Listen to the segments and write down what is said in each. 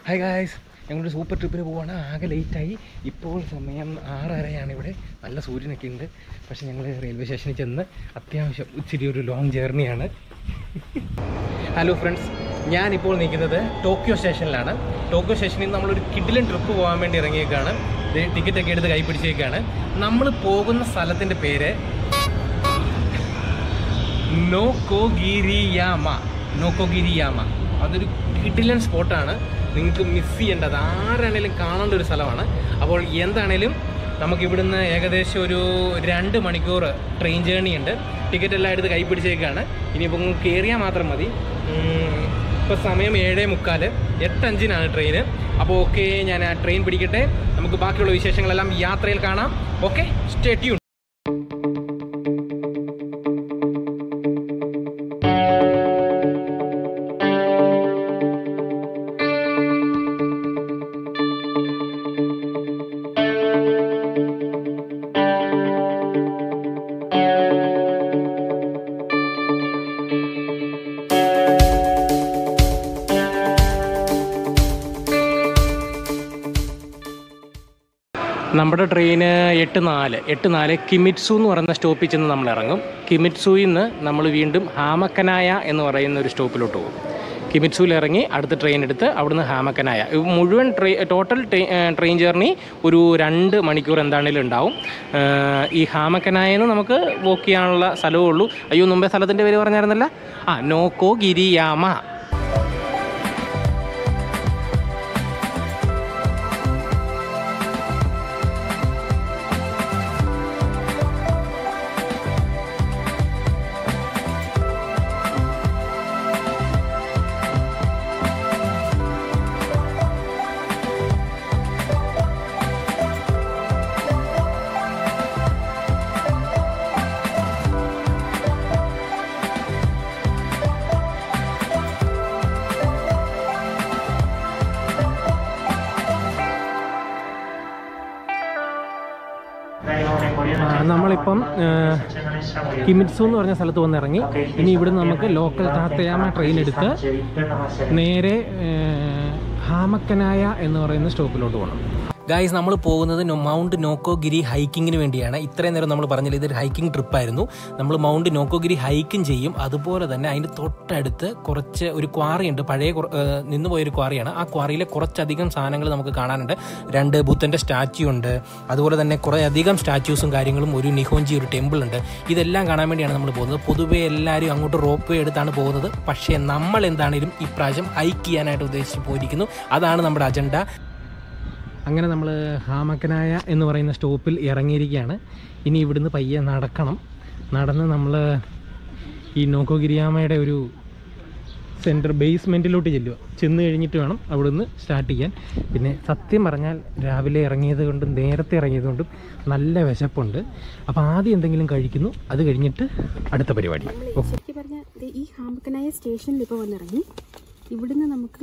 Hi guys ഞങ്ങളൊരു super ട്രിപ്പിന് പോവാണ് ആകെ ലേറ്റായി ഇപ്പോൾ സമയം ആറരയാണ് ഇവിടെ നല്ല സൂര്യനൊക്കെ ഉണ്ട് പക്ഷേ ഞങ്ങൾ റെയിൽവേ സ്റ്റേഷനിൽ ചെന്ന് അത്യാവശ്യം ഇച്ചിരി ഒരു ലോങ് ജേർണിയാണ് ഹലോ ഫ്രണ്ട്സ് ഞാനിപ്പോൾ നിൽക്കുന്നത് ടോക്കിയോ സ്റ്റേഷനിലാണ് ടോക്കിയോ സ്റ്റേഷനിൽ നിന്ന് നമ്മളൊരു കിഡിലൻ ട്രിപ്പ് പോകാൻ വേണ്ടി ഇറങ്ങിയേക്കാണ് ടിക്കറ്റ് ഒക്കെ എടുത്ത് കൈ പിടിച്ചേക്കാണ് നമ്മൾ പോകുന്ന സ്ഥലത്തിൻ്റെ പേര് നോക്കോഗിരിയാമ നോക്കോഗിരിയാമ അതൊരു കിഡിലൻ സ്പോട്ടാണ് നിങ്ങൾക്ക് മിസ് ചെയ്യേണ്ടത് ആരാണേലും കാണേണ്ട ഒരു സ്ഥലമാണ് അപ്പോൾ എന്താണേലും നമുക്ക് ഇവിടുന്ന് ഏകദേശം ഒരു രണ്ട് മണിക്കൂർ ട്രെയിൻ ജേർണി ഉണ്ട് ടിക്കറ്റ് എല്ലാം എടുത്ത് കൈ പിടിച്ചേക്കാണ് ഇനിയിപ്പോൾ കയറിയാൽ മാത്രം മതി ഇപ്പോൾ സമയം ഏഴേ മുക്കാൽ എട്ടഞ്ചിനാണ് ട്രെയിന് അപ്പോൾ ഓക്കെ ഞാൻ ആ ട്രെയിൻ പിടിക്കട്ടെ നമുക്ക് ബാക്കിയുള്ള വിശേഷങ്ങളെല്ലാം യാത്രയിൽ കാണാം ഓക്കെ സ്റ്റേ ട്യൂൺ നമ്മുടെ ട്രെയിന് എട്ട് നാല് എട്ട് നാല് കിമിറ്റ്സു എന്ന് പറയുന്ന സ്റ്റോപ്പിൽ ചെന്ന് നമ്മൾ ഇറങ്ങും കിമിറ്റ്സുയിൽ നിന്ന് നമ്മൾ വീണ്ടും ഹാമക്കനായ എന്ന് പറയുന്ന ഒരു സ്റ്റോപ്പിലോട്ട് പോകും കിമിറ്റ്സുയിൽ ഇറങ്ങി അടുത്ത ട്രെയിൻ എടുത്ത് അവിടുന്ന് ഹാമക്കനായ ഇത് മുഴുവൻ ട്രെയിൻ ടോട്ടൽ ട്രെയിൻ ജേർണി ഒരു രണ്ട് മണിക്കൂർ എന്താണേലും ഉണ്ടാവും ഏഹ് ഈ ഹാമക്കനായെന്ന് നമുക്ക് വോക്ക് ചെയ്യാനുള്ള സ്ഥലമേ ഉള്ളൂ അയ്യോ മുമ്പേ സ്ഥലത്തിൻ്റെ പേര് പറഞ്ഞായിരുന്നല്ല ആ നോക്കോ ഗിരിയാമ ആ, നമ്മളിപ്പം ഏഹ്, കിമിറ്റ്സു എന്ന് പറഞ്ഞ സ്ഥലത്ത് വന്ന് ഇറങ്ങി ഇനി ഇവിടുന്ന് നമുക്ക് ലോക്കൽ താത്തയാമ ട്രെയിൻ എടുത്ത് നേരെ ഏഹ്, ഹാമക്കനായ എന്ന് പറയുന്ന സ്റ്റോപ്പിലോട്ട് പോകണം ഗായ്സ് നമ്മൾ പോകുന്നത് നോ- മൗണ്ട് നോക്കോഗിരി ഹൈക്കിങ്ങിന് വേണ്ടിയാണ് ഇത്രയും നേരം നമ്മൾ പറഞ്ഞില്ല ഇതൊരു ഹൈക്കിംഗ് ട്രിപ്പായിരുന്നു നമ്മൾ മൗണ്ട് നോക്കോഗിരി ഹൈക്കും ചെയ്യും അതുപോലെ തന്നെ അതിൻ്റെ തൊട്ടടുത്ത് കുറച്ച് ഒരു ക്വാറിയുണ്ട് പഴയ കുറ- ഏഹ് നിന്ന് പോയൊരു ക്വാറിയാണ് ആ ക്വാറിയിലെ കുറച്ചധികം സാധനങ്ങൾ നമുക്ക് കാണാനുണ്ട് രണ്ട് ബുദ്ധൻ്റെ സ്റ്റാച്യു ഉണ്ട് അതുപോലെ തന്നെ കുറേ അധികം സ്റ്റാച്യൂസും കാര്യങ്ങളും ഒരു നിഹോഞ്ചി ഒരു ടെമ്പിൾ ഉണ്ട് ഇതെല്ലാം കാണാൻ വേണ്ടിയാണ് നമ്മൾ പോകുന്നത് പൊതുവേ എല്ലാവരും അങ്ങോട്ട് റോപ്പ് വേ എടുത്താണ് പോകുന്നത് പക്ഷേ നമ്മൾ എന്താണേലും ഇപ്രാവശ്യം ഹൈക്ക് ചെയ്യാനായിട്ട് ഉദ്ദേശിച്ച് പോയിരിക്കുന്നു അതാണ് നമ്മുടെ അജണ്ട അങ്ങനെ നമ്മൾ ഹാമക്കനായ എന്ന് പറയുന്ന സ്റ്റോപ്പിൽ ഇറങ്ങിയിരിക്കുകയാണ് ഇനി ഇവിടുന്ന് പയ്യെ നടക്കണം നടന്ന് നമ്മൾ ഈ നോക്കോഗിരിയാമയുടെ ഒരു സെൻറ്റർ ബേസ്മെൻറ്റിലോട്ട് ചെല്ലുക ചെന്ന് കഴിഞ്ഞിട്ട് വേണം അവിടുന്ന് സ്റ്റാർട്ട് ചെയ്യാൻ പിന്നെ സത്യം പറഞ്ഞാൽ രാവിലെ ഇറങ്ങിയത് കൊണ്ടും നേരത്തെ ഇറങ്ങിയത് കൊണ്ടും നല്ല വിശപ്പുണ്ട് അപ്പോൾ ആദ്യം എന്തെങ്കിലും കഴിക്കുന്നു അത് കഴിഞ്ഞിട്ട് അടുത്ത പരിപാടി ഓ ശരിക്കും പറഞ്ഞാൽ ദേ ഈ ഹാമ്പക്കനായ സ്റ്റേഷനിൽ ഇപ്പോൾ വന്നിറങ്ങി ഇവിടുന്ന് നമുക്ക്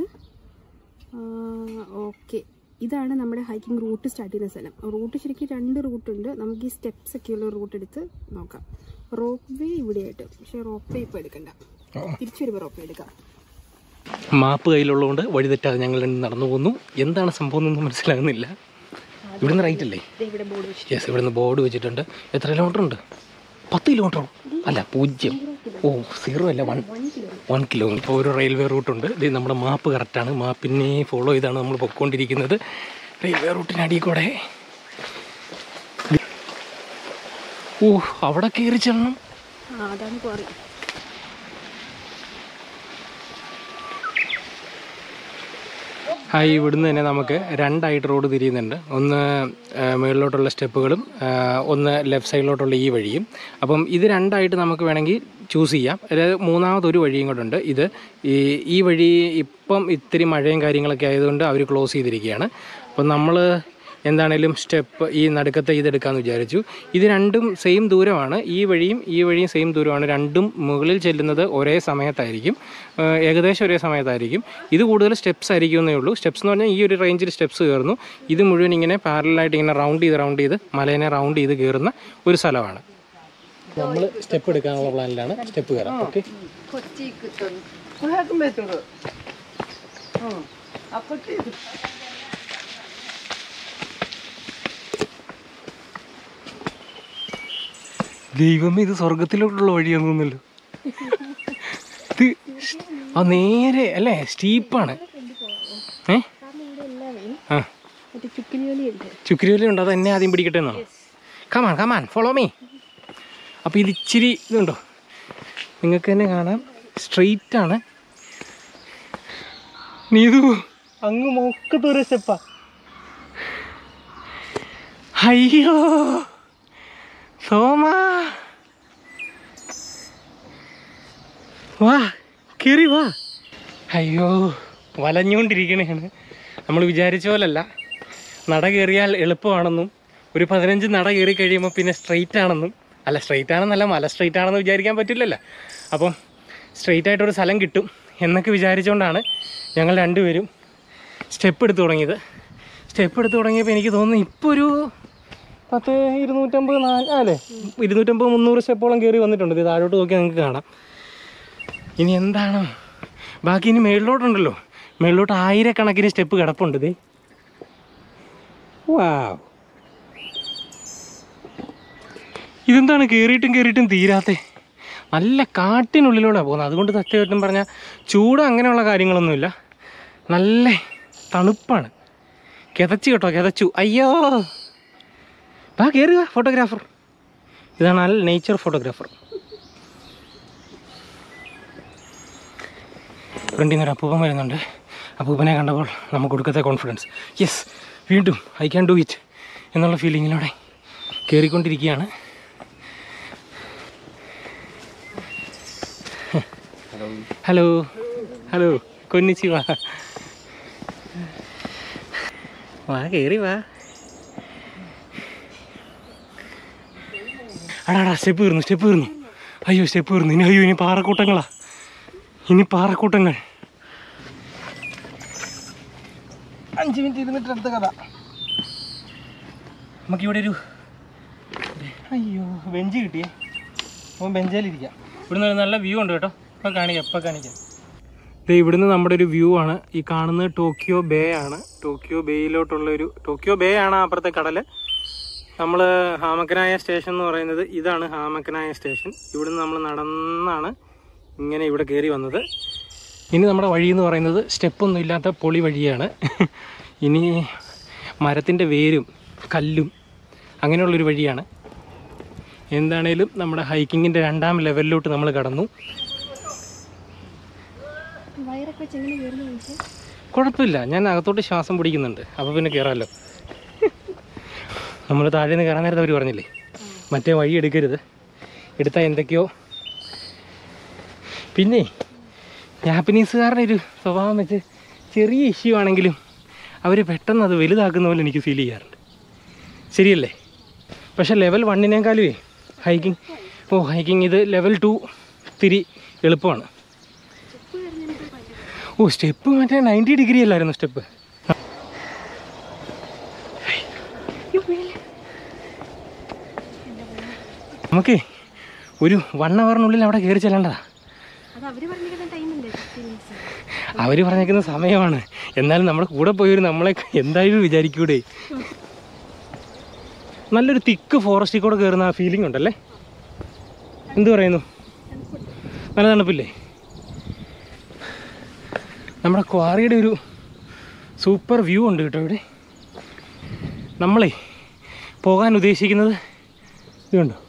ഓക്കെ ഇതാണ് നമ്മുടെ ഹൈക്കിംഗ് റൂട്ട് സ്റ്റാർട്ട് ചെയ്യുന്ന സ്ഥലം റൂട്ട് ശരിക്കും രണ്ട് റൂട്ടുണ്ട് നമുക്ക് ഈ സ്റ്റെപ്സ് ഒക്കെയുള്ള റൂട്ട് എടുത്ത് നോക്കാം റോപ്പ് വേ ഇവിടെയായിട്ട് പക്ഷേ റോപ്പ് വേ ഇപ്പോൾ എടുക്കണ്ട തിരിച്ചു വരുമ്പോൾ റോപ്പ് വേ എടുക്കാം മാപ്പ് കയ്യിലുള്ളതുകൊണ്ട് വഴി തെറ്റാതെ ഞങ്ങൾ രണ്ടും നടന്നു പോകുന്നു എന്താണ് സംഭവം എന്നൊന്നും മനസ്സിലാകുന്നില്ല ഇവിടുന്ന് റൈറ്റ് അല്ലേ ഇവിടെ ബോർഡ് വെച്ച് യെസ് ഇവിടുന്ന് ബോർഡ് വെച്ചിട്ടുണ്ട് എത്ര കിലോമീറ്റർ ഉണ്ട് പത്ത് കിലോമീറ്ററോ അല്ല പൂജ്യം ഓ സീറോ അല്ല വൺ വൺ കിലോമീറ്റർ ഒരു റെയിൽവേ റൂട്ടുണ്ട് ഇത് നമ്മുടെ മാപ്പ് കറക്റ്റാണ് മാപ്പിനെ ഫോളോ ചെയ്താണ് നമ്മൾ പൊയ്ക്കൊണ്ടിരിക്കുന്നത് റെയിൽവേ റൂട്ടിനടിയിൽ കൂടെ ഓ അവിടെ കയറി ചെല്ലണം ആ അതാണ് ക്വാറി ഹായ് ഇവിടുന്ന് തന്നെ നമുക്ക് രണ്ടായിട്ട് റോഡ് തിരിയുന്നുണ്ട് ഒന്ന് ആ, മുകളിലോട്ടുള്ള സ്റ്റെപ്പുകളും ആ, ഒന്ന് ലെഫ്റ്റ് സൈഡിലോട്ടുള്ള ഈ വഴിയും അപ്പം ഇത് രണ്ടായിട്ട് നമുക്ക് വേണമെങ്കിൽ ചൂസ് ചെയ്യാം അതായത് മൂന്നാമതൊരു വഴിയും കൂടെ ഉണ്ട് ഇത് ഈ ഈ വഴി ഇപ്പം ഇത്തിരി മഴയും കാര്യങ്ങളൊക്കെ ആയതുകൊണ്ട് അവർ ക്ലോസ് ചെയ്തിരിക്കുകയാണ് അപ്പം നമ്മൾ എന്താണേലും സ്റ്റെപ്പ് ഈ നടുക്കത്തെ ഇതെടുക്കാമെന്ന് വിചാരിച്ചു ഇത് രണ്ടും സെയിം ദൂരമാണ് ഈ വഴിയും ഈ വഴിയും സെയിം ദൂരമാണ് രണ്ടും മുകളിൽ ചെല്ലുന്നത് ഒരേ സമയത്തായിരിക്കും ഏഹ് ഏകദേശം ഒരേ സമയത്തായിരിക്കും ഇത് കൂടുതൽ സ്റ്റെപ്സ് ആയിരിക്കും എന്നേ ഉള്ളൂ സ്റ്റെപ്സ് എന്ന് പറഞ്ഞാൽ ഈ ഒരു റേഞ്ചിൽ സ്റ്റെപ്സ് കയറുന്നു ഇത് മുഴുവൻ ഇങ്ങനെ പാരലായിട്ട് ഇങ്ങനെ റൗണ്ട് ചെയ്ത് റൗണ്ട് ചെയ്ത് മലേനെ റൗണ്ട് ചെയ്ത് കയറുന്ന ഒരു സ്ഥലമാണ് നമ്മൾ സ്റ്റെപ്പ് എടുക്കാനുള്ള പ്ലാനിലാണ് സ്റ്റെപ്പ് കയറാം ഓക്കെ ദൈവമേ ഇത് സ്വർഗത്തിലോട്ടുള്ള വഴിയാന്ന് തോന്നുന്നല്ലോ ഇത് ആ നേരെ അല്ലേ സ്റ്റീപ്പാണ് ഏ ആ മറ്റേ ചുക്കിനിയോലിയുണ്ട് ചുക്രിവലി ഉണ്ട് അത് എന്നെ ആദ്യം പിടിക്കട്ടെ എന്നാണ് കമാൻ കമാൻ ഫോളോ മീ അപ്പോൾ ഇത് ഇച്ചിരി ഇതുണ്ടോ നിങ്ങൾക്ക് തന്നെ കാണാം സ്ട്രെയിറ്റ് ആണ് നീതു അങ്ങ് മൊക്കത്തൊരു സ്റ്റെപ്പാ അയ്യോ സോമ വാ കേറി വാ അയ്യോ വലഞ്ഞുകൊണ്ടിരിക്കണേണ് നമ്മൾ വിചാരിച്ച പോലല്ല നട കയറിയാൽ എളുപ്പമാണെന്നും ഒരു പതിനഞ്ച് നട കയറി കഴിയുമ്പോൾ പിന്നെ സ്ട്രെയിറ്റ് ആണെന്നും അല്ല സ്ട്രെയിറ്റ് ആണെന്നല്ല മല സ്ട്രെയിറ്റ് ആണെന്ന് വിചാരിക്കാൻ പറ്റില്ലല്ലോ അപ്പം സ്ട്രെയിറ്റ് ആയിട്ടൊരു സ്ഥലം കിട്ടും എന്നൊക്കെ വിചാരിച്ചുകൊണ്ടാണ് ഞങ്ങൾ രണ്ടുപേരും സ്റ്റെപ്പ് എടുത്തു തുടങ്ങിയത് സ്റ്റെപ്പ് എടുത്തു തുടങ്ങിയപ്പോൾ എനിക്ക് തോന്നുന്നു ഇപ്പോൾ ഒരു പത്ത് ഇരുന്നൂറ്റമ്പത് നാല് അല്ലേ ഇരുന്നൂറ്റമ്പത് മുന്നൂറ് സ്റ്റെപ്പോളം കയറി വന്നിട്ടുണ്ട് ഇത് താഴോട്ട് നോക്കിയാൽ നിങ്ങൾക്ക് കാണാം ഇനി എന്താണ് ബാക്കി ഇനി മേളിലോട്ടുണ്ടല്ലോ മേളിലോട്ട് ആയിരക്കണക്കിന് സ്റ്റെപ്പ് കിടപ്പുണ്ട് ദേ വാവ് ഇതെന്താണ് കയറിയിട്ടും കയറിയിട്ടും തീരാത്തെ നല്ല കാട്ടിനുള്ളിലൂടെ പോകുന്നത് അതുകൊണ്ട് സത്യമായിട്ടും പറഞ്ഞാൽ ചൂട് അങ്ങനെയുള്ള കാര്യങ്ങളൊന്നുമില്ല നല്ല തണുപ്പാണ് കിതച്ചു കേട്ടോ കിതച്ചു അയ്യോ വാ കയറി വാ ഫോട്ടോഗ്രാഫർ ഇതാണ് നല്ല നേച്ചർ ഫോട്ടോഗ്രാഫർ ഫ്രണ്ടിൽ നിന്നൊരു അപ്പൂപ്പൻ വരുന്നുണ്ട് അപ്പൂപ്പനെ കണ്ടപ്പോൾ നമുക്ക് കൊടുക്കത്തെ കോൺഫിഡൻസ് യെസ് വീണ്ടും ഐ ക്യാൻ ഡു ഇറ്റ് എന്നുള്ള ഫീലിങ്ങിലൂടെ കയറിക്കൊണ്ടിരിക്കുകയാണ് ഹലോ ഹലോ കൊന്നിച്ചി വാ വാ കയറി വാ അടാടാ സ്റ്റെപ്പ് കയറുന്നു സ്റ്റെപ്പ് കയറുന്നു അയ്യോ സ്റ്റെപ്പ് കയറുന്നു ഇനി അയ്യോ ഇനി പാറക്കൂട്ടങ്ങളാ ഇനി പാറക്കൂട്ടങ്ങൾ അഞ്ച് മിനിറ്റ് ഇരുന്നിട്ട് അടുത്ത കഥ നമുക്കിവിടെ ഒരു അയ്യോ ബെഞ്ച് കിട്ടിയേ അപ്പോൾ ബെഞ്ചിലിരിക്കാം ഇവിടുന്ന് ഒരു നല്ല വ്യൂ ഉണ്ട് കേട്ടോ ഇപ്പം കാണിക്കാം ഇപ്പം കാണിക്കാം ദേ ഇവിടുന്ന് നമ്മുടെ ഒരു വ്യൂ ആണ് ഈ കാണുന്നത് ടോക്കിയോ ബേ ആണ് ടോക്കിയോ ബേയിലോട്ടുള്ള ഒരു ടോക്കിയോ ബേ ആണ് ആ അപ്പുറത്തെ കടൽ നമ്മൾ ഹാമക്കനായ സ്റ്റേഷൻ എന്ന് പറയുന്നത് ഇതാണ് ഹാമക്കനായ സ്റ്റേഷൻ ഇവിടുന്ന് നമ്മൾ നടന്നാണ് ഇങ്ങനെ ഇവിടെ കയറി വന്നത് ഇനി നമ്മുടെ വഴി എന്ന് പറയുന്നത് സ്റ്റെപ്പൊന്നും ഇല്ലാത്ത പൊളി വഴിയാണ് ഇനി മരത്തിൻ്റെ വേരും കല്ലും അങ്ങനെയുള്ളൊരു വഴിയാണ് എന്താണേലും നമ്മുടെ ഹൈക്കിങ്ങിൻ്റെ രണ്ടാം ലെവലിലോട്ട് നമ്മൾ കടന്നു വയറൊക്കെ വെച്ച് എങ്ങനെ കയറുന്ന ചോദിച്ചാൽ കുഴപ്പമില്ല ഞാൻ അകത്തോട്ട് ശ്വാസം പിടിക്കുന്നുണ്ട് അപ്പോൾ പിന്നെ കയറാമല്ലോ നമ്മൾ താഴെ നിന്ന് കയറാൻ നേരത്തെ അവർ പറഞ്ഞില്ലേ മറ്റേ വഴി എടുക്കരുത് എടുത്താൽ എന്തൊക്കെയോ പിന്നെ ജാപ്പനീസുകാരുടെ ഒരു സ്വഭാവം വെച്ച് ചെറിയ ഇഷ്യൂ ആണെങ്കിലും അവർ പെട്ടെന്ന് അത് വലുതാക്കുന്ന പോലെ എനിക്ക് ഫീൽ ചെയ്യാറുണ്ട് ശരിയല്ലേ പക്ഷേ ലെവൽ വണ്ണിനേക്കാളുമേ ഹൈക്കിംഗ് ഓ ഹൈക്കിംഗ് ഇത് ലെവൽ ടു തിരി എളുപ്പമാണ് ഓ സ്റ്റെപ്പ് മറ്റേ നയൻറ്റി ഡിഗ്രി അല്ലായിരുന്നു സ്റ്റെപ്പ് നമുക്കേ ഒരു വൺ അവറിനുള്ളിൽ അവിടെ കയറി ചെല്ലേണ്ടതാ അത് അവര് പറഞ്ഞിരിക്കുന്ന ടൈമല്ലേ ഫിഫ്റ്റീൻ മിനിറ്റ്സ് അവർ പറഞ്ഞേക്കുന്ന സമയമാണ് എന്നാലും നമ്മുടെ കൂടെ പോയവർ നമ്മളെ എന്തായാലും വിചാരിക്കൂടെ നല്ലൊരു തിക്ക് ഫോറസ്റ്റിൽ കൂടെ കയറുന്ന ആ ഫീലിംഗ് ഉണ്ടല്ലേ എന്ത് പറയുന്നു നല്ല തണുപ്പില്ലേ നമ്മുടെ ക്വാറിയുടെ ഒരു സൂപ്പർ വ്യൂ ഉണ്ട് കേട്ടോ ഇവിടെ നമ്മളെ പോകാൻ ഉദ്ദേശിക്കുന്നത് ഇതുണ്ടോ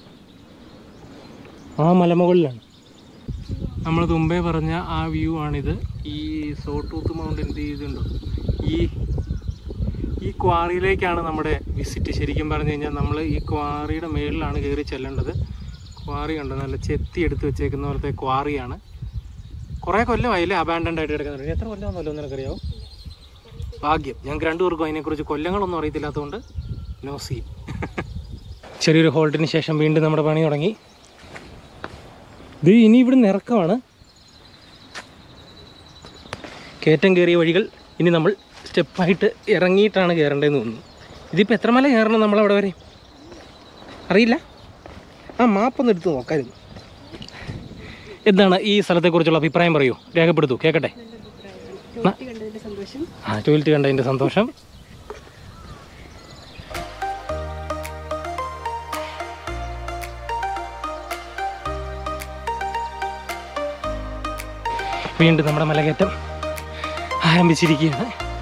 ആ മലമുകളിലാണ് നമ്മൾ മുമ്പേ പറഞ്ഞ ആ വ്യൂ ആണിത് ഈ സോട്ടൂത്ത് മൗണ്ടൻ്റെ ഇതുണ്ടോ ഈ ഈ ക്വാറിയിലേക്കാണ് നമ്മുടെ വിസിറ്റ് ശരിക്കും പറഞ്ഞു കഴിഞ്ഞാൽ നമ്മൾ ഈ ക്വാറിയുടെ മേളിലാണ് കയറി ചെല്ലേണ്ടത് ക്വാറി ഉണ്ട് നല്ല ചെത്തി എടുത്ത് വെച്ചേക്കുന്ന പോലത്തെ ക്വാറിയാണ് കുറേ കൊല്ലമായില്ലേ അബാൻഡൻ്റ് ആയിട്ട് കിടക്കുന്നുണ്ട് എത്ര കൊല്ലമാണെന്നല്ലോ നിനക്കറിയാവോ ഭാഗ്യം ഞങ്ങൾക്ക് രണ്ടുപേർക്കും അതിനെക്കുറിച്ച് കൊല്ലങ്ങളൊന്നും അറിയത്തില്ലാത്തതുകൊണ്ട് നോ സീൻ ചെറിയൊരു ഹോൾട്ടിന് ശേഷം വീണ്ടും നമ്മുടെ പണി തുടങ്ങി ഇത് ഇനി ഇവിടുന്ന് ഇറക്കമാണ് കയറ്റം കയറിയ വഴികൾ ഇനി നമ്മൾ സ്റ്റെപ്പായിട്ട് ഇറങ്ങിയിട്ടാണ് കയറേണ്ടതെന്ന് തോന്നുന്നു ഇതിപ്പോൾ എത്ര മല കയറണം നമ്മളവിടെ വരെ അറിയില്ല ആ മാപ്പൊന്ന് എടുത്ത് നോക്കായിരുന്നു എന്താണ് ഈ സ്ഥലത്തെക്കുറിച്ചുള്ള അഭിപ്രായം പറയൂ രേഖപ്പെടുത്തൂ കേൾക്കട്ടെ ടോട്ടി കണ്ടതിന്റെ സന്തോഷം സന്തോഷം ആ ടോയ്ലറ്റ് കണ്ടതിൻ്റെ സന്തോഷം വീണ്ടും നമ്മുടെ മലകയറ്റം ആരംഭിച്ചിരിക്കുകയാണ്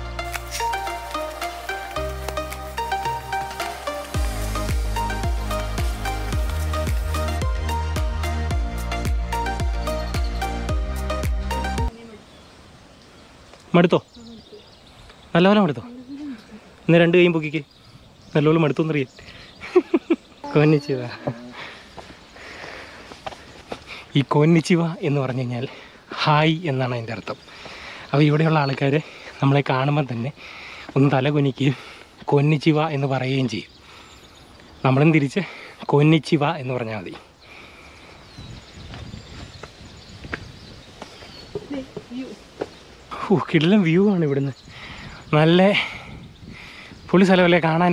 മടുത്തോ നല്ലപോലെ മടുത്തോ ഇന്ന് രണ്ട് കൈയും പൊക്കിക്ക് നല്ലപോലെ മടുത്തോന്നറിയാൻ കോന്നിച്ചിവ ഈ കോന്നിച്ചിവ എന്ന് പറഞ്ഞു കഴിഞ്ഞാൽ ഹായ് എന്നാണ് അതിൻ്റെ അർത്ഥം അപ്പോൾ ഇവിടെയുള്ള ആൾക്കാർ നമ്മളെ കാണുമ്പോൾ തന്നെ ഒന്ന് തല കുനിക്കുകയും കൊന്നിച്ചിവ എന്ന് പറയുകയും ചെയ്യും നമ്മളും തിരിച്ച് കൊന്നിച്ചിവ എന്ന് പറഞ്ഞാൽ മതി ഓ കിടിലം വ്യൂ ആണ് ഇവിടുന്ന് നല്ല പൊളി സ്ഥലമല്ലേ കാണാൻ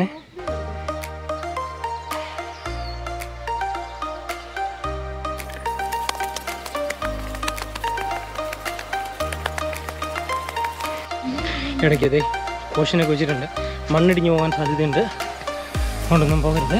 ഇടയ്ക്ക് അതെ കോഷനൊക്കെ വെച്ചിട്ടുണ്ട് മണ്ണിടിഞ്ഞു പോകാൻ സാധ്യതയുണ്ട് അതുകൊണ്ടൊന്നും പോകരുത്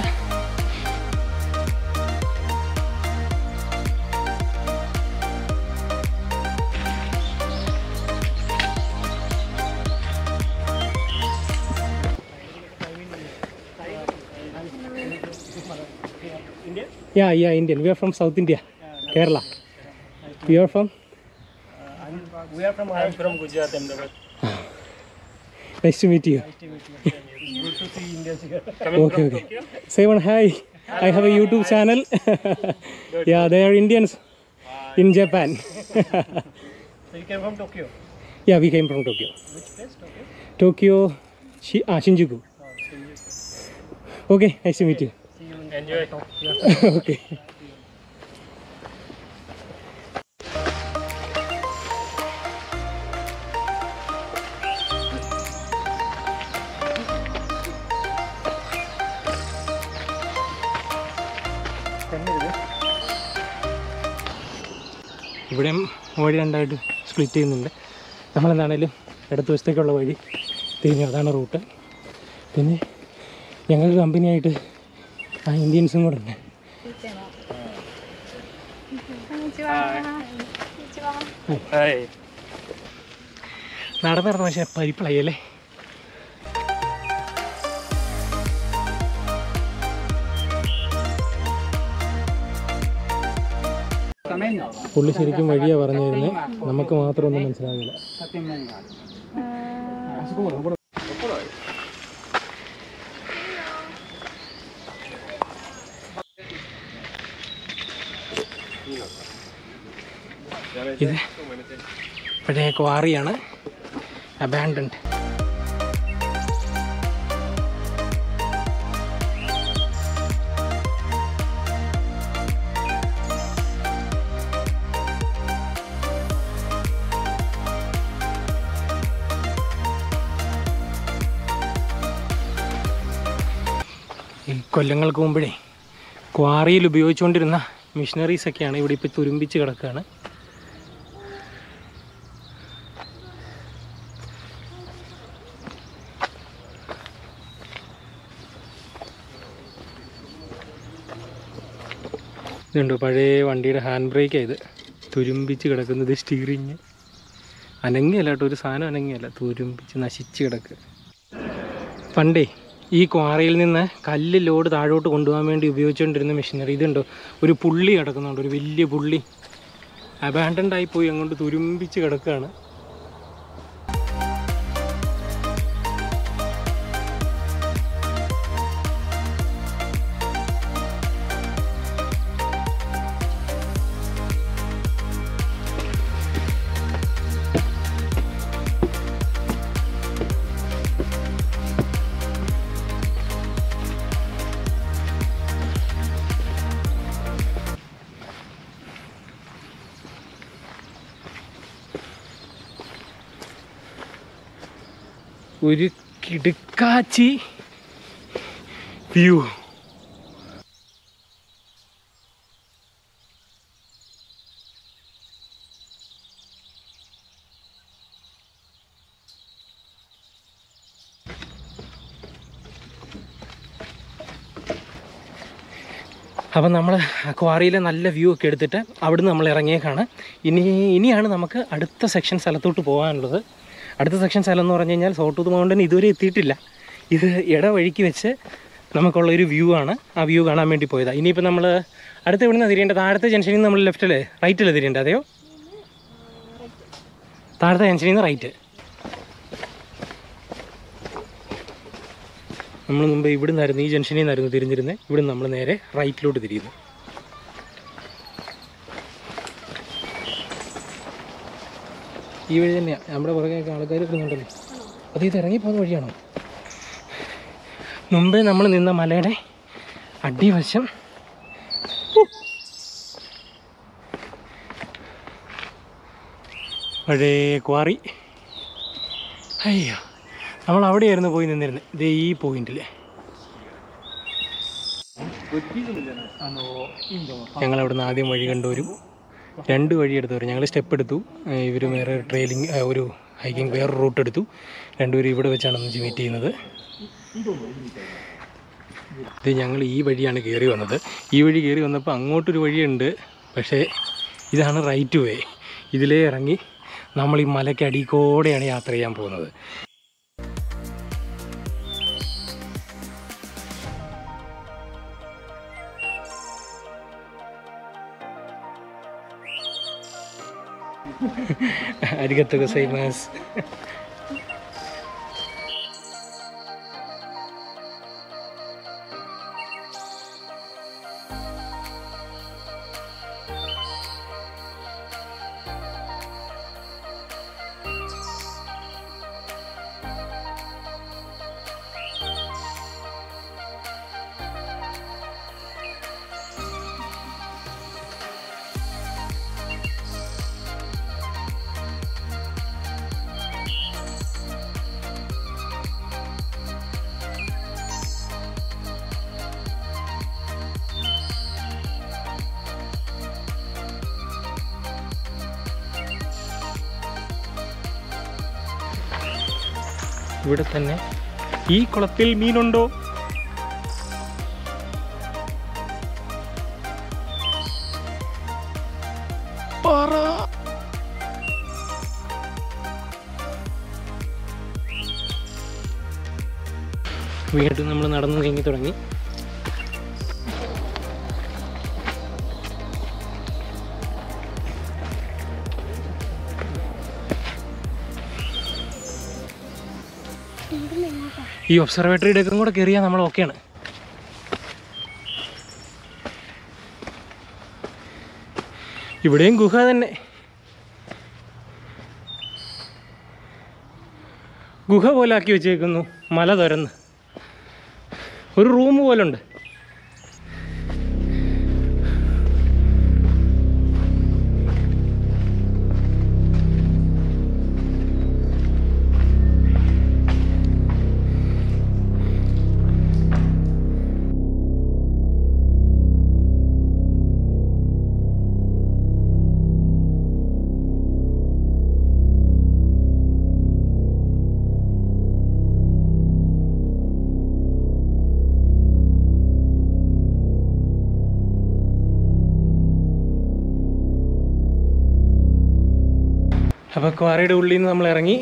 Yeah, yeah, Indian. We are from South India, Kerala. You are from? We are from I am from Gujarat, Ahmedabad. Nice to meet you. Good to see Indians here. Okay, okay. Say one hi. I have a YouTube channel. yeah, they are Indians in Japan. So you came from Tokyo. yeah, we came from Tokyo. Which place? Tokyo. Tokyo, Shi- ah, Shinjuku. Oh, Shinjuku. Okay, nice to meet you. See you. Enjoy Tokyo. okay. ഇവിടെയും വഴി രണ്ടായിട്ട് split ചെയ്യുന്നുണ്ട് നമ്മളെന്താണേലും ഇടത്ത് വശത്തേക്കുള്ള വഴി തിരിഞ്ഞു അതാണ് root പിന്നെ ഞങ്ങൾക്ക് കമ്പനിയായിട്ട് ആ ഇന്ത്യൻസും കൂടെ ഉണ്ട് Hi. നടന്ന് നടന്ന് പക്ഷേ പരിപ്പിളയല്ലേ പുള്ളി ശരിക്കും വഴിയാ പറഞ്ഞു തരുന്നത് നമുക്ക് മാത്രം ഒന്നും മനസ്സിലാകില്ല ഇത് പഴയ ക്വാറിയാണ് അബാൻഡൻഡ് ഈ കൊല്ലങ്ങൾക്ക് മുമ്പഴേ ക്വാറിയിൽ ഉപയോഗിച്ചുകൊണ്ടിരുന്ന മിഷനറീസ് ഒക്കെയാണ് ഇവിടെ ഇപ്പോൾ തുരുമ്പിച്ച് കിടക്കുകയാണ് ഇതുണ്ട് പഴയ വണ്ടിയുടെ ഹാൻഡ് ബ്രേക്കാണ് ഇത് തുരുമ്പിച്ച് കിടക്കുന്നത് സ്റ്റീറിങ് അനങ്ങിയല്ല കേട്ടോ ഒരു സാധനം അനങ്ങിയല്ല തുരുമ്പിച്ച് നശിച്ച് കിടക്കുക പണ്ടേ ഈ ക്വാറിയിൽ നിന്ന് കല്ല് ലോഡ് താഴോട്ട് കൊണ്ടുപോകാൻ വേണ്ടി ഉപയോഗിച്ചുകൊണ്ടിരുന്ന മെഷീനറി ഇതുണ്ടോ ഒരു പുള്ളി കിടക്കുന്നുണ്ട് ഒരു വലിയ പുള്ളി അബാൻഡൻഡ് ആയി പോയി അങ്ങോട്ട് തുരുമ്പിച്ച് കിടക്കുകയാണ് ഒരു കിടുക്കാച്ചി വ്യൂ അപ്പം നമ്മൾ ക്വാറിയിലെ നല്ല വ്യൂ ഒക്കെ എടുത്തിട്ട് അവിടുന്ന് നമ്മൾ ഇറങ്ങിയേക്കാണ് ഇനി ഇനിയാണ് നമുക്ക് അടുത്ത സെക്ഷൻ സ്ഥലത്തോട്ട് പോകാനുള്ളത് അടുത്ത സെക്ഷൻ സ്ഥലം എന്ന് പറഞ്ഞു കഴിഞ്ഞാൽ സോട്ടൂത്ത് മൗണ്ടൻ ഇതുവരെ എത്തിയിട്ടില്ല ഇത് ഇടവഴിക്ക് വെച്ച് നമുക്കുള്ള ഒരു വ്യൂ ആണ് ആ വ്യൂ കാണാൻ വേണ്ടി പോയതാണ് ഇനിയിപ്പോൾ നമ്മൾ അടുത്ത ഇവിടുന്ന് തിരിയേണ്ടത് താഴത്തെ ജംഗ്ഷനിൽ നിന്ന് നമ്മൾ ലെഫ്റ്റിൽ റൈറ്റിൽ തിരിയേണ്ടത് അതെയോ താഴത്തെ ജംഗ്ഷനിൽ നിന്ന് റൈറ്റ് നമ്മൾ മുമ്പ് ഇവിടുന്നായിരുന്നു ഈ ജംഗ്ഷനിൽ നിന്നായിരുന്നു തിരിഞ്ഞിരുന്നത് ഇവിടുന്ന് നമ്മൾ നേരെ റൈറ്റിലോട്ട് തിരിയുന്നു ഈ വഴി തന്നെയാണ് നമ്മുടെ പുറകെയൊക്കെ ആൾക്കാർ കിട്ടുന്നുണ്ടല്ലോ അത് ഇത് ഇറങ്ങിപ്പോകുന്ന വഴിയാണോ മുമ്പേ നമ്മൾ നിന്ന മലയുടെ അടിവശം പഴയ ക്വാറി അയ്യോ നമ്മൾ അവിടെയായിരുന്നു പോയി നിന്നിരുന്നത് ഇതേ ഈ പോയിന്റിൽ ഞങ്ങൾ അവിടുന്ന് ആദ്യം വഴി കണ്ടുവരും രണ്ട് വഴി എടുത്തവരും ഞങ്ങൾ സ്റ്റെപ്പ് എടുത്തു ഇവർ വേറെ ട്രെയിലിംഗ് ഒരു ഹൈക്കിംഗ് വേറെ റൂട്ട് എടുത്തു രണ്ടുപേരും ഇവിടെ വെച്ചാണ് ഒന്ന് മീറ്റ് ചെയ്യുന്നത് ഇത് ഞങ്ങൾ ഈ വഴിയാണ് കയറി വന്നത് ഈ വഴി കയറി വന്നപ്പോൾ അങ്ങോട്ടൊരു വഴിയുണ്ട് പക്ഷേ ഇതാണ് റൈറ്റ് വേ ഇതിലേ ഇറങ്ങി നമ്മൾ ഈ മലയ്ക്ക് അടിക്കോടെയാണ് യാത്ര ചെയ്യാൻ പോകുന്നത് അരികത്ത് ഗസൈമാസ് ഇവിടെ തന്നെ ഈ കുളത്തിൽ മീനുണ്ടോ പറ വീണ്ടും നമ്മൾ നടന്നു നീങ്ങി തുടങ്ങി ഈ ഒബ്സർവേറ്ററിയുടെ ഒക്കെ കൂടെ കയറിയാൽ നമ്മൾ ഓക്കെയാണ് ഇവിടെയും ഗുഹ തന്നെ ഗുഹ പോലെ ആക്കി വെച്ചേക്കുന്നു മല തുരന്ന് ഒരു റൂം പോലുണ്ട് അപ്പോൾ ക്വാറിയുടെ ഉള്ളിൽ നിന്ന് നമ്മൾ ഇറങ്ങി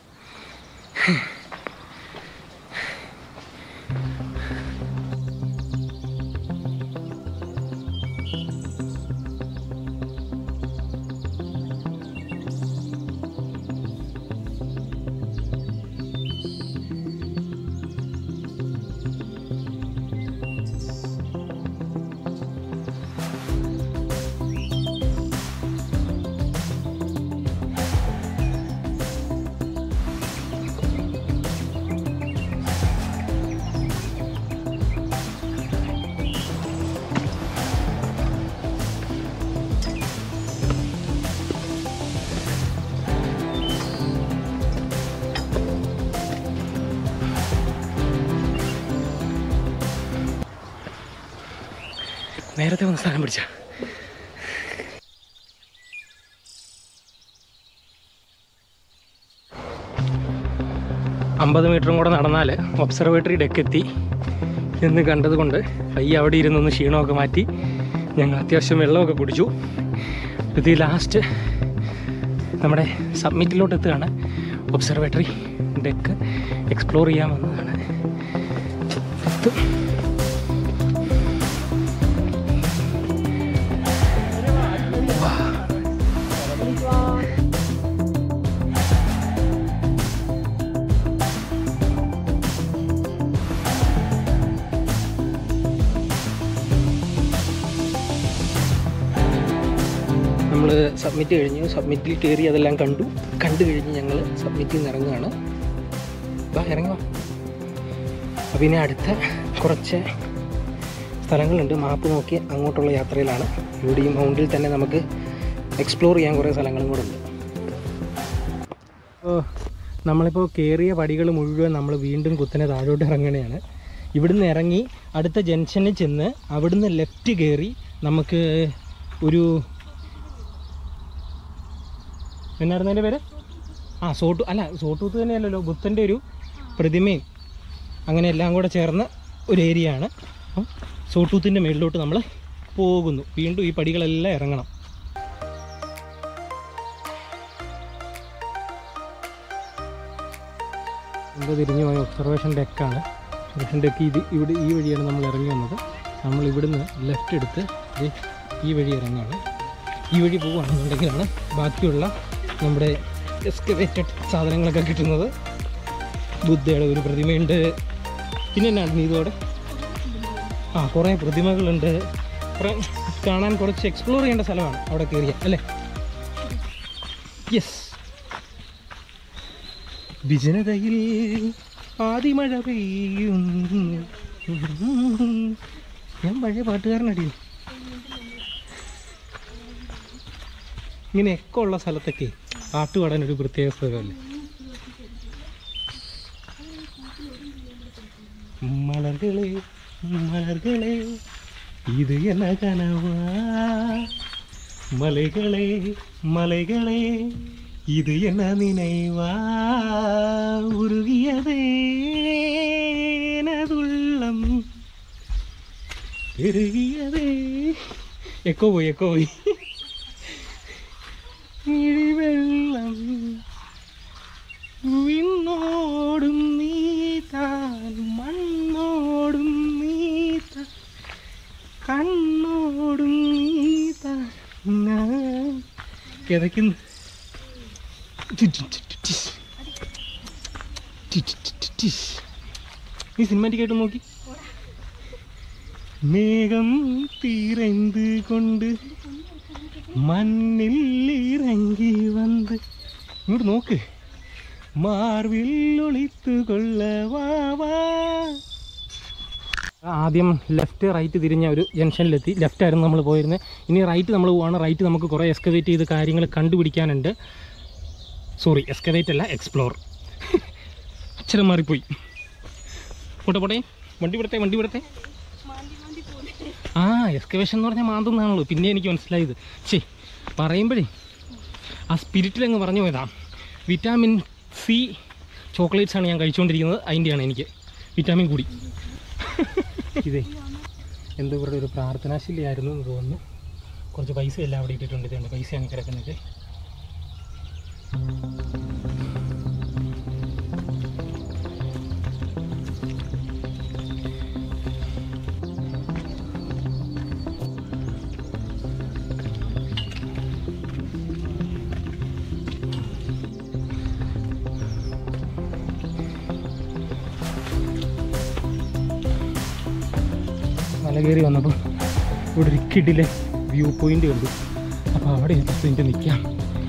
നേരത്തെ വന്ന് സ്ഥലം പിടിച്ച അമ്പത് മീറ്ററും കൂടെ നടന്നാൽ ഒബ്സർവേറ്ററി ഡെക്ക് എത്തി എന്ന് കണ്ടതുകൊണ്ട് പയ്യെ അവിടെ ഇരുന്നൊന്ന് ക്ഷീണമൊക്കെ മാറ്റി ഞങ്ങൾ അത്യാവശ്യം വെള്ളമൊക്കെ കുടിച്ചു ഇത് ലാസ്റ്റ് നമ്മുടെ സബ്മിറ്റിലോട്ട് എത്തുകയാണ് ഒബ്സർവേറ്ററി ഡെക്ക് എക്സ്പ്ലോർ ചെയ്യാമെന്നതാണ് എത്തും നമ്മൾ സബ്മിറ്റ് കഴിഞ്ഞു സബ്മിറ്റിൽ കയറി അതെല്ലാം കണ്ടു കണ്ടു കഴിഞ്ഞ് ഞങ്ങൾ സബ്മിറ്റിൽ നിന്ന് ഇറങ്ങുകയാണ് വാ ഇറങ്ങി വാ അപ്പോൾ ഇനി അടുത്ത കുറച്ച് സ്ഥലങ്ങളുണ്ട് മാപ്പ് നോക്കി അങ്ങോട്ടുള്ള യാത്രയിലാണ് ഇവിടെ ഈ മൗണ്ടിൽ തന്നെ നമുക്ക് എക്സ്പ്ലോർ ചെയ്യാൻ കുറേ സ്ഥലങ്ങളും കൂടെ ഉണ്ട് ഓ നമ്മളിപ്പോൾ കയറിയ പടികൾ മുഴുവൻ നമ്മൾ വീണ്ടും കുത്തനെ താഴോട്ട് ഇറങ്ങുകയാണ് ഇവിടുന്ന് ഇറങ്ങി അടുത്ത ജംഗ്ഷനിൽ ചെന്ന് അവിടുന്ന് ലെഫ്റ്റ് കയറി നമുക്ക് ഒരു എന്നായിരുന്നു അതിൻ്റെ പേര് ആ സോട്ടു അല്ല സോട്ടൂത്ത് തന്നെയല്ലല്ലോ ബുദ്ധൻ്റെ ഒരു പ്രതിമയും അങ്ങനെ എല്ലാം കൂടെ ചേർന്ന ഒരു ഏരിയ ആണ് അപ്പം സോട്ടൂത്തിൻ്റെ മേളിലോട്ട് നമ്മൾ പോകുന്നു വീണ്ടും ഈ പടികളെല്ലാം ഇറങ്ങണം മുമ്പ് തിരിഞ്ഞു പോയ ഒബ്സർവേഷൻ ഡെക്കാണ് ഒബ്സർവേഷൻ ഡെക്ക് ഇത് ഇവിടെ ഈ വഴിയാണ് നമ്മൾ ഇറങ്ങി വന്നത് നമ്മൾ ഇവിടുന്ന് ലെഫ്റ്റ് എടുത്ത് ദേ ഈ വഴി ഇറങ്ങുകയാണ് ഈ വഴി പോവുകയാണെന്നുണ്ടെങ്കിലാണ് ബാക്കിയുള്ള നമ്മുടെ എക്സ്കവേറ്റഡ് സാധനങ്ങളൊക്കെ കിട്ടുന്നത് ബുദ്ധയുടെ ഒരു പ്രതിമയുണ്ട് പിന്നെ എന്നാണ് ഇതോടെ ആ കുറേ പ്രതിമകളുണ്ട് കുറേ കാണാൻ കുറച്ച് എക്സ്പ്ലോർ ചെയ്യേണ്ട സ്ഥലമാണ് അവിടെ കയറിയ അല്ലേ യെസ് വിജനതയിൽ ആദിമഴ പെയ്യുന്നു ഞാൻ പഴയ പാട്ടുകാരനടി ഇങ്ങനെയൊക്കെ ഉള്ള സ്ഥലത്തൊക്കെ പാട്ട് പാടാൻ ഒരു പ്രത്യേക സ്ഥലമല്ലേ മലർകളെ മലർകളെ ഇത് എന്ന കനവാ മലകളെ മലകളെ ഇത് എന്ന നിனைவா ഉരുകിയതേനതുള്ളം പെരുകിയതേ എക്കോ പോയി എക്കോ പോയി ഇഴിവെള്ളം വിണ്ണോടും നീതാൻ മണ്ണോടും നീതാൻ കണ്ണോടും നീതാൻ ഞാൻ കിതയ്ക്കുന്നു നീ സിനിമാറ്റിക് ആയിട്ട് നോക്കി മേഘം തീരന്ത് കൊണ്ട് മണ്ണിൽ ഇറങ്ങി വന്ന് ഇങ്ങോട്ട് നോക്ക് മാർവിൽ ഒളിത്തു കൊള്ളവാ ആദ്യം ലെഫ്റ്റ് റൈറ്റ് തിരിഞ്ഞ ഒരു ജംഗ്ഷനിലെത്തി ലെഫ്റ്റ് ആയിരുന്നു നമ്മൾ പോയിരുന്നത് ഇനി റൈറ്റ് നമ്മൾ പോവാണ് റൈറ്റ് നമുക്ക് കുറേ എക്സ്കവേറ്റ് ചെയ്ത് കാര്യങ്ങൾ കണ്ടുപിടിക്കാനുണ്ട് സോറി എക്സ്കവേറ്റ് അല്ല എക്സ്പ്ലോർ അക്ഷരം മാറിപ്പോയി പോട്ടെ പോട്ടെ വണ്ടി വിടത്തെ വണ്ടി വിടത്തെ ആ എക്സ്കവേഷൻ എന്ന് പറഞ്ഞാൽ മാന്തുന്നാണല്ലോ പിന്നെ എനിക്ക് മനസ്സിലായത് ശേ പറയുമ്പോഴേ ആ സ്പിരിറ്റിൽ അങ്ങ് പറഞ്ഞു പോയതാ വിറ്റാമിൻ സി ചോക്ലേറ്റ്സ് ആണ് ഞാൻ കഴിച്ചുകൊണ്ടിരിക്കുന്നത് അതിൻ്റെയാണ് എനിക്ക് വിറ്റാമിൻ കൂടി ഇതേ എന്തോ ഇവരുടെ ഒരു പ്രാർത്ഥനാശീലയായിരുന്നു എന്ന് തോന്നുന്നു കുറച്ച് പൈസ എല്ലാം അവിടെ ഇട്ടിട്ടുണ്ട് ഇതുണ്ട് പൈസയാണ് കിടക്കുന്നത് മല കയറി വന്നപ്പോൾ ഇവിടെ ഒരു കിടിലെ വ്യൂ പോയിന്റ് കണ്ടു അപ്പോൾ അവിടെ പത്ത് മിനിറ്റ് നിൽക്കാം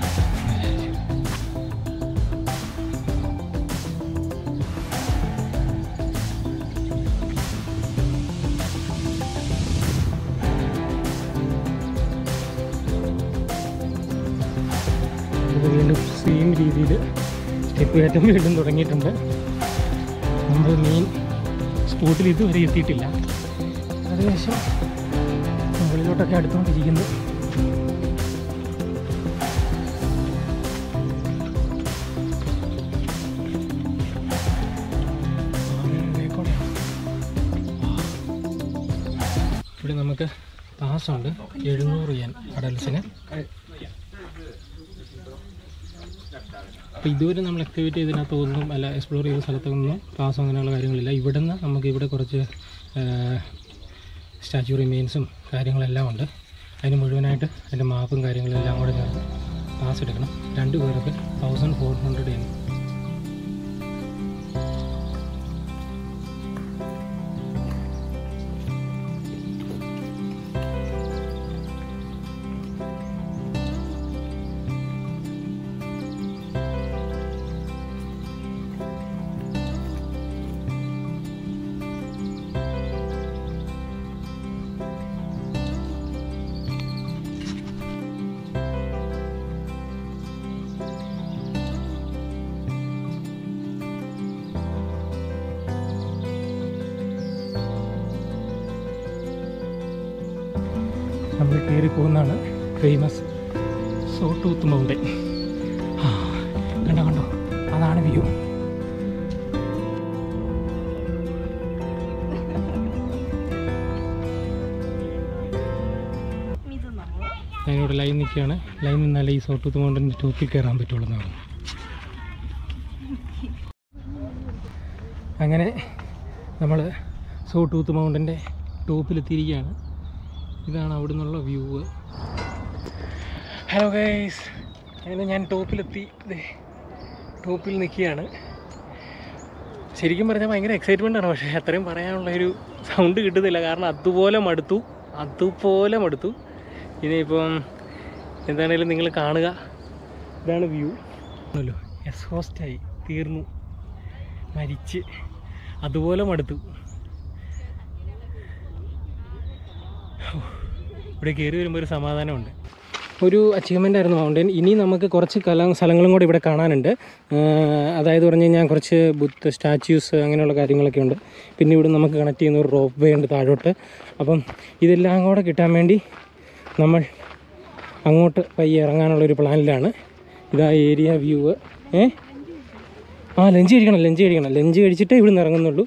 ഇത് വീണ്ടും സെയിം രീതിയിൽ സ്റ്റെപ്പ് കയറ്റം വീണ്ടും തുടങ്ങിയിട്ടുണ്ട് നമ്മൾ മെയിൻ സ്പോട്ടിൽ ഇതുവരെ എത്തിയിട്ടില്ല ഏകദേശം മുകളിലോട്ടൊക്കെ അടുത്തുകൊണ്ടിരിക്കുന്നു ആ, മേൽക്കൂടെയാണ്. ആ. നമുക്ക് പാസ്സുണ്ട് എഴുന്നൂറ് yen കടൽസിന് അപ്പോൾ ഇതുവരെ നമ്മൾ ആക്ടിവേറ്റ് ചെയ്തതിനകത്ത് ഒന്നും അല്ല എക്സ്പ്ലോർ ചെയ്ത സ്ഥലത്തൊന്നും പാസ് അങ്ങനെയുള്ള കാര്യങ്ങളില്ല ഇവിടെ നിന്ന് നമുക്ക് ഇവിടെ കുറച്ച് സ്റ്റാച്യു റിമെയിൻസും കാര്യങ്ങളെല്ലാം ഉണ്ട് അതിന് മുഴുവനായിട്ട് അതിൻ്റെ മാപ്പും കാര്യങ്ങളും എല്ലാം കൂടെ ചേർത്ത് പാസ് എടുക്കണം രണ്ട് പേർക്ക് തൗസൻഡ് ഫോർ ഹൺഡ്രഡ് yen നമ്മൾ കയറി പോകുന്നതാണ് ഫേമസ് സോട്ടൂത്ത് മൗണ്ടൻ ആ, കണ്ടോ കണ്ടോ അതാണ് വ്യൂ ഞാനിവിടെ ലൈൻ നിൽക്കുകയാണ് ലൈൻ നിന്നാലേ ഈ സോട്ടൂത്ത് മൗണ്ടൻ്റെ ടോപ്പിൽ കയറാൻ പറ്റുള്ളൂ എന്ന് പറഞ്ഞു അങ്ങനെ നമ്മൾ സോട്ടൂത്ത് മൗണ്ടൻ്റെ ടോപ്പിലെത്തിയിരിക്കുകയാണ് ഇതാണ് അവിടെ നിന്നുള്ള വ്യൂ ഹലോ ഗൈസ് അങ്ങനെ ഞാൻ ടോപ്പിലെത്തി ദേ, ടോപ്പിൽ നിൽക്കുകയാണ് ശരിക്കും പറഞ്ഞാൽ ഭയങ്കര എക്സൈറ്റ്മെൻ്റ് ആണ് പക്ഷേ അത്രയും പറയാനുള്ള ഒരു സൗണ്ട് കിട്ടുന്നില്ല കാരണം അതുപോലെ മടുത്തു അതുപോലെ മടുത്തു ഇനിയിപ്പം എന്താണേലും നിങ്ങൾ കാണുക ഇതാണ് വ്യൂ ആണല്ലോ എക്സോസ്റ്റായി തീർന്നു മരിച്ച് അതുപോലെ മടുത്തു ഇവിടെ കയറി വരുമ്പോൾ ഒരു സമാധാനമുണ്ട് ഒരു അച്ചീവ്മെൻ്റ് ആയിരുന്നു മൗണ്ടൻ ഇനി നമുക്ക് കുറച്ച് കല സ്ഥലങ്ങളും കൂടെ ഇവിടെ കാണാനുണ്ട് ആഹ് അതായത് പറഞ്ഞു കഴിഞ്ഞാൽ കുറച്ച് ബുദ്ധ സ്റ്റാച്യൂസ് അങ്ങനെയുള്ള കാര്യങ്ങളൊക്കെ ഉണ്ട് പിന്നെ ഇവിടെ നമുക്ക് കണക്ട് ചെയ്യുന്ന ഒരു റോപ്പ് വേ ഉണ്ട് താഴോട്ട് അപ്പം ഇതെല്ലാം കൂടെ കിട്ടാൻ വേണ്ടി നമ്മൾ അങ്ങോട്ട് പയ്യെ ഇറങ്ങാനുള്ളൊരു പ്ലാനിലാണ് ഇതാ ഏരിയ വ്യൂ ഏ ആ ലഞ്ച് കഴിക്കണം ലഞ്ച് കഴിക്കണം ലഞ്ച് കഴിച്ചിട്ടേ ഇവിടെ നിന്ന് ഇറങ്ങുന്നുള്ളൂ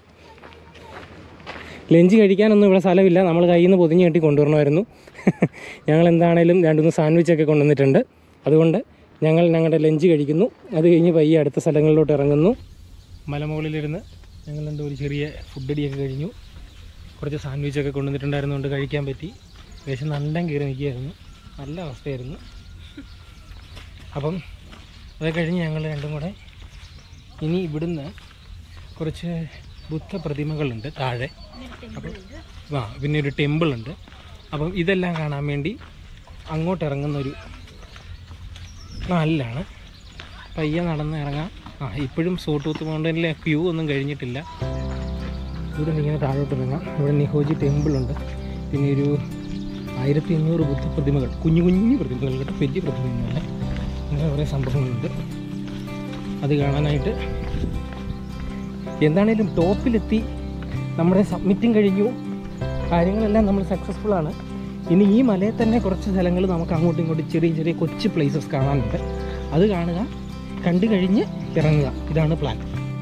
ലഞ്ച് കഴിക്കാനൊന്നും ഇവിടെ സ്ഥലമില്ല നമ്മൾ കയ്യിൽ നിന്ന് പൊതിഞ്ഞ് കെട്ടി കൊണ്ടുവരണമായിരുന്നു ഞങ്ങൾ എന്താണേലും രണ്ടുമൂന്ന് സാൻഡ്വിച്ചൊക്കെ കൊണ്ടുവന്നിട്ടുണ്ട് അതുകൊണ്ട് ഞങ്ങൾ ഞങ്ങളുടെ ലഞ്ച് കഴിക്കുന്നു അത് കഴിഞ്ഞ് പയ്യെ അടുത്ത സ്ഥലങ്ങളിലോട്ട് ഇറങ്ങുന്നു മലമുകളിലിരുന്ന് ഞങ്ങൾ രണ്ട് ഒരു ചെറിയ ഫുഡ് അടിയൊക്കെ കഴിഞ്ഞു കുറച്ച് സാൻഡ്വിച്ചൊക്കെ കൊണ്ടുവന്നിട്ടുണ്ടായിരുന്നുകൊണ്ട് കഴിക്കാൻ പറ്റി ഏകദേശം നണ്ടം കയറി നിൽക്കുകയായിരുന്നു നല്ല അവസ്ഥയായിരുന്നു അപ്പം അത് കഴിഞ്ഞ് ഞങ്ങൾ രണ്ടും കൂടെ ഇനി ഇവിടുന്ന് കുറച്ച് ബുദ്ധ പ്രതിമകളുണ്ട് താഴെ അപ്പം ആ പിന്നെ ഒരു ടെമ്പിൾ ഉണ്ട് അപ്പം ഇതെല്ലാം കാണാൻ വേണ്ടി അങ്ങോട്ട് ഇറങ്ങുന്നൊരു പ്ലാനിലാണ് പയ്യെ നടന്ന് ഇറങ്ങാം ആ ഇപ്പോഴും സോട്ടൂത്ത് മൗണ്ടനിലെ വ്യൂ ഒന്നും കഴിഞ്ഞിട്ടില്ല ഇവിടെ നിന്ന് ഇങ്ങനെ താഴോട്ട് ഇറങ്ങാം ഇവിടെ നിഹോജി ടെമ്പിൾ ഉണ്ട് പിന്നെ ഒരു ആയിരത്തി അഞ്ഞൂറ് ബുദ്ധ പ്രതിമകൾ കുഞ്ഞു കുഞ്ഞു പ്രതിമകൾ കേട്ടോ വലിയ പ്രതിമയൊന്നുമല്ല ഇങ്ങനെ കുറേ സംഭവങ്ങളുണ്ട് അത് കാണാനായിട്ട് എന്താണേലും ടോപ്പിലെത്തി നമ്മുടെ സബ്മിറ്റും കഴിഞ്ഞു കാര്യങ്ങളെല്ലാം നമ്മൾ സക്സസ്ഫുൾ ആണ് ഇനി ഈ മലയിൽ തന്നെ കുറച്ച് സ്ഥലങ്ങൾ നമുക്ക് അങ്ങോട്ടും ഇങ്ങോട്ടും ചെറിയ ചെറിയ കൊച്ചു പ്ലേസസ് കാണാനുണ്ട് അത് കാണുക കണ്ടു കഴിഞ്ഞ് ഇറങ്ങുക ഇതാണ് പ്ലാൻ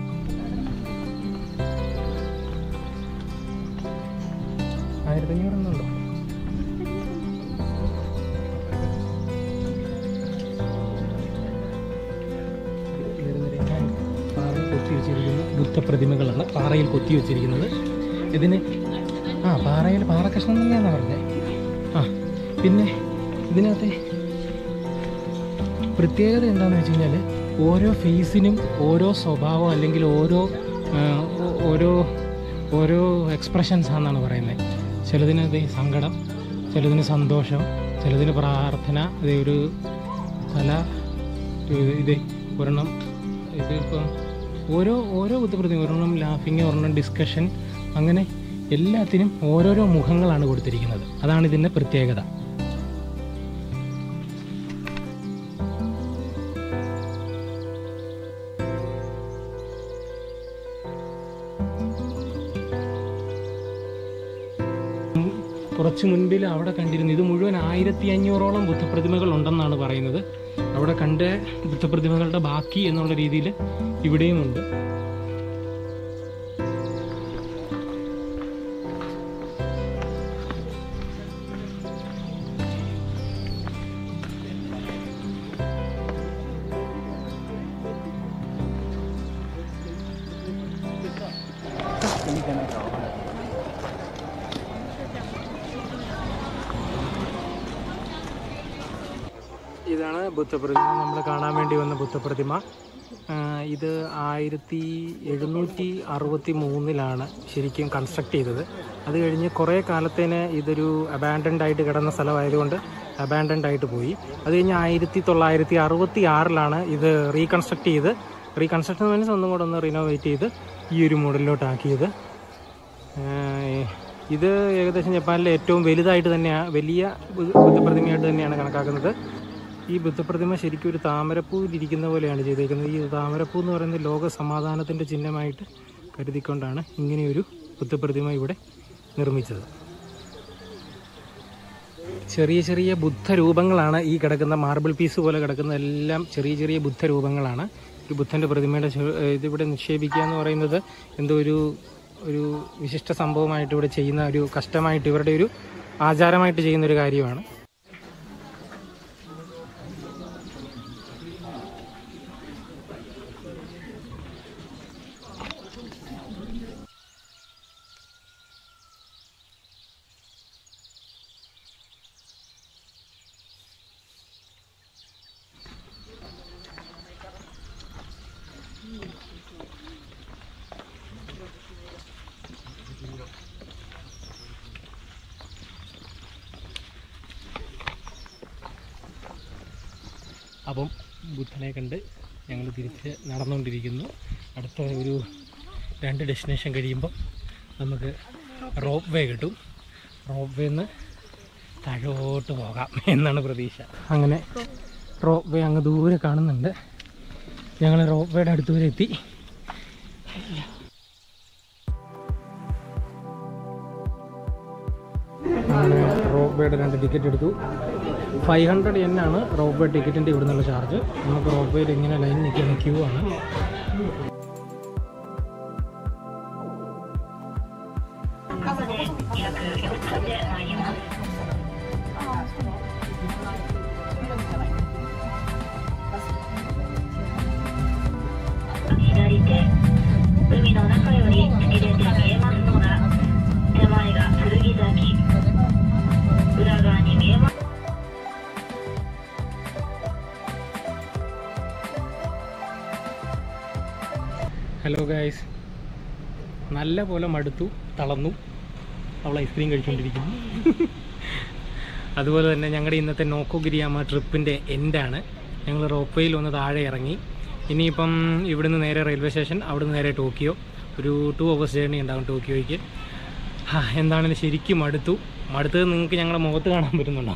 ആയിരത്തി അഞ്ഞൂറൊന്നുണ്ടോ പാറയിൽ കൊത്തി വെച്ചിരിക്കുന്ന ബുദ്ധപ്രതിമകളാണ് പാറയിൽ കൊത്തി വെച്ചിരിക്കുന്നത് ഇതിന് ആ പാറയിൽ പാറ കഷ്ണം തന്നെയാണെന്ന് പറഞ്ഞത് ആ പിന്നെ ഇതിനകത്തെ പ്രത്യേകത എന്താണെന്ന് വെച്ച് കഴിഞ്ഞാൽ ഓരോ ഫേസിനും ഓരോ സ്വഭാവം അല്ലെങ്കിൽ ഓരോ ആ, ഓ- ഓരോ ഓരോ എക്സ്പ്രഷൻസ് ആണെന്നാണ് പറയുന്നത് ചിലതിന് ഇത് സങ്കടം ചിലതിന് സന്തോഷം ചിലതിന് പ്രാർത്ഥന ഇത് ഒരു തല ഇത് ഇത് ഒരെണ്ണം ഇത് ഇപ്പം ഓരോ ഓരോ ബുദ്ധപ്രതിമ ഒരെണ്ണം ലാഫിങ് ഒരെണ്ണം ഡിസ്കഷൻ അങ്ങനെ എല്ലാത്തിനും ഓരോരോ മുഖങ്ങളാണ് കൊടുത്തിരിക്കുന്നത് അതാണ് ഇതിൻ്റെ പ്രത്യേകത കുറച്ച് മുൻപിൽ അവിടെ കണ്ടിരുന്നു ഇത് മുഴുവൻ ആയിരത്തി അഞ്ഞൂറോളം ബുദ്ധപ്രതിമകൾ ഉണ്ടെന്നാണ് പറയുന്നത് അവിടെ കണ്ട ബുദ്ധപ്രതിമകളുടെ ബാക്കി എന്നുള്ള രീതിയിൽ ഇവിടെയുമുണ്ട് ബുദ്ധപ്രതിമ നമ്മൾ കാണാൻ വേണ്ടി വന്ന ബുദ്ധപ്രതിമ ആ, ഇത് ആയിരത്തി എഴുന്നൂറ്റി അറുപത്തി മൂന്നിലാണ് ശരിക്കും കൺസ്ട്രക്ട് ചെയ്തത് അത് കഴിഞ്ഞ് കുറേ കാലത്തേന് ഇതൊരു അബാൻഡൻഡ് ആയിട്ട് കിടന്ന സ്ഥലമായതുകൊണ്ട് അബാൻഡൻഡ് ആയിട്ട് പോയി അത് കഴിഞ്ഞ് ആയിരത്തി തൊള്ളായിരത്തി അറുപത്തി ആറിലാണ് ഇത് റീകൺസ്ട്രക്ട് ചെയ്ത് റീകൺസ്ട്രക്ഷൻ മീൻസ് ഒന്നും കൂടെ ഒന്ന് റിനോവേറ്റ് ചെയ്ത് ഈ ഒരു മോഡലിലോട്ടാക്കിയത് ഏഹ് ഇത് ഏകദേശം ജപ്പാനിലെ ഏറ്റവും വലുതായിട്ട് തന്നെയാണ് വലിയ ബു- ബുദ്ധപ്രതിമയായിട്ട് തന്നെയാണ് കണക്കാക്കുന്നത് ഈ ബുദ്ധപ്രതിമ ശരിക്കും ഒരു താമരപ്പൂവിൽ ഇരിക്കുന്ന പോലെയാണ് ചെയ്തേക്കുന്നത് ഈ താമരപ്പൂ എന്ന് പറയുന്നത് ലോക സമാധാനത്തിൻ്റെ ചിഹ്നമായിട്ട് കരുതിക്കൊണ്ടാണ് ഇങ്ങനെയൊരു ബുദ്ധപ്രതിമ ഇവിടെ നിർമ്മിച്ചത് ചെറിയ ചെറിയ ബുദ്ധരൂപങ്ങളാണ് ഈ കിടക്കുന്ന മാർബിൾ പീസ് പോലെ കിടക്കുന്ന എല്ലാം ചെറിയ ചെറിയ ബുദ്ധരൂപങ്ങളാണ് ഈ ബുദ്ധൻ്റെ പ്രതിമയുടെ ചെ- ഏഹ് ഇതിവിടെ നിക്ഷേപിക്കുക എന്ന് പറയുന്നത് എന്തോ ഒരു ഒരു വിശിഷ്ട സംഭവമായിട്ട് ഇവിടെ ചെയ്യുന്ന ഒരു കഷ്ടമായിട്ട് ഇവരുടെ ഒരു ആചാരമായിട്ട് ചെയ്യുന്ന ഒരു കാര്യമാണ് അപ്പം ബുദ്ധനെ കണ്ട് ഞങ്ങൾ തിരിച്ച് നടന്നുകൊണ്ടിരിക്കുന്നു അടുത്ത ഒരു രണ്ട് ഡെസ്റ്റിനേഷൻ കഴിയുമ്പോൾ നമുക്ക് റോപ്പ് വേ കിട്ടും റോപ്പ് വേന്ന് താഴോട്ട് പോകാം എന്നാണ് പ്രതീക്ഷ അങ്ങനെ റോപ്പ് വേ അങ്ങ് ദൂരെ കാണുന്നുണ്ട് ഞങ്ങൾ റോപ്പ് വേയുടെ അടുത്ത് വരെ എത്തി അങ്ങനെ റോപ്പ് വേയുടെ രണ്ട് ടിക്കറ്റ് എടുത്തു ഫൈവ് ഹൺഡ്രഡ് എൻ ആണ് റോപ്പ് വേ ടിക്കറ്റിൻ്റെ ഇവിടെ നിന്നുള്ള ചാർജ് നമുക്ക് റോപ്പ് വേയിൽ ഇങ്ങനെ ലൈൻ നിൽക്കുന്ന ക്യൂ ആണ് ഹലോ ഗായ്സ് നല്ല പോലെ മടുത്തു തളർന്നു അവൾ ഐസ്ക്രീം കഴിച്ചുകൊണ്ടിരിക്കുന്നു അതുപോലെ തന്നെ ഞങ്ങളുടെ ഇന്നത്തെ നോക്കോഗിരിയാമ ട്രിപ്പിൻ്റെ എൻഡാണ് ഞങ്ങൾ റോപ്പയിൽ ഒന്ന് താഴെ ഇറങ്ങി ഇനിയിപ്പം ഇവിടുന്ന് നേരെ റെയിൽവേ സ്റ്റേഷൻ അവിടുന്ന് നേരെ ടോക്കിയോ ഒരു ടു അവേഴ്സ് ജേർണി ഉണ്ടാകും ടോക്കിയോയ്ക്ക് ഹാ, എന്താണെന്ന് ശരിക്കും മടുത്തു മടുത്തത് നിങ്ങൾക്ക് ഞങ്ങളുടെ മുഖത്ത് കാണാൻ പറ്റുന്നുണ്ടോ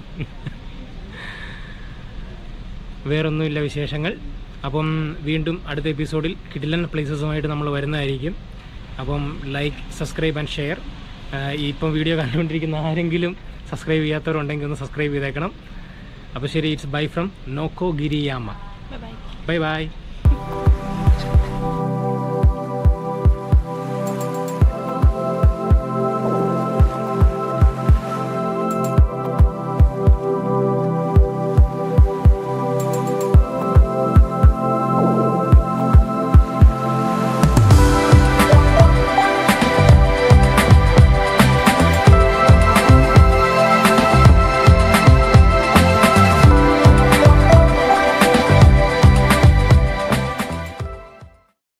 വേറൊന്നുമില്ല വിശേഷങ്ങൾ അപ്പം വീണ്ടും അടുത്ത എപ്പിസോഡിൽ കിഡിലൻ പ്ലേസസുമായിട്ട് നമ്മൾ വരുന്നതായിരിക്കും അപ്പം ലൈക്ക് സബ്സ്ക്രൈബ് ആൻഡ് ഷെയർ ഇപ്പം വീഡിയോ കണ്ടുകൊണ്ടിരിക്കുന്ന ആരെങ്കിലും സബ്സ്ക്രൈബ് ചെയ്യാത്തവരുണ്ടെങ്കിൽ ഒന്ന് സബ്സ്ക്രൈബ് ചെയ്തേക്കണം അപ്പോൾ ശരി ഇറ്റ്സ് ബൈ ഫ്രം നോക്കോ ഗിരിയാമ്മ ബൈ ബൈ